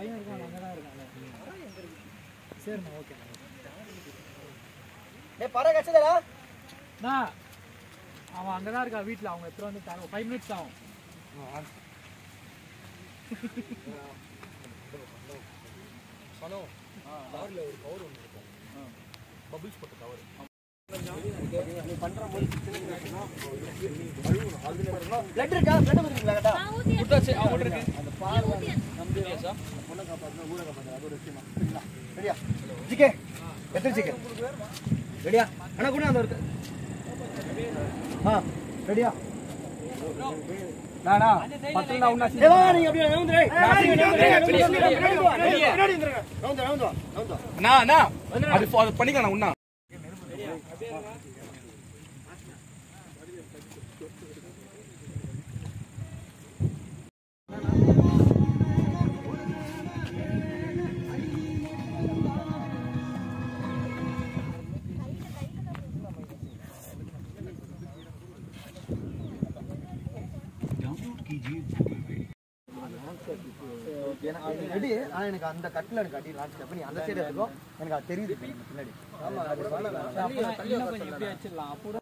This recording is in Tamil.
பையன் இருக்கான் அங்கே தான் இருக்காங்க சரிண்ணா ஓகேண்ணா டேய் பற கச்சதடா அண்ணா அவன் அங்கே தான் இருக்கா வீட்டில் அவங்க எத்தனை வந்து தர ஃபைவ் மினிட்ஸ் ஆகும் பிளட் இருக்கா பிளட் கொடுக்குறீங்களா கேட்டா விட்டாச்சு அவங்க இருக்கு அந்த பால் நம்பியா சார் பொண்ணை காப்பாற்றணும் ஊரை காப்பாற்றணும் அது ஒரு விஷயமா சரிங்களா ரெடியா ஜிகே எத்தனை ஜிகே ரெடியா அண்ணா கூட அந்த இருக்கு ஆ ரெடியா நானா பத்து நான் உன்னா ஏய், வா, நீங்க அப்படியே நவுந்து, ஏய். பின்னாடி வந்துருங்க, பின்னாடி வா, பின்னாடி வந்துருங்க. நவுந்து, நவுந்து வா, நவுந்து வா. நான் நான் அது அது பண்ணிக்கலாம் நான் உன்னா எனக்கு அது ready. ஆனா எனக்கு அந்த கட்டில் எனக்கு அடி லான்ச் பண்ணி அந்த சைடு இருக்கும் எனக்கு அது தெரியுது பின்னாடி ஆமா அது இன்னும் கொஞ்சம் இப்படி வச்சிடலாம் அப்போ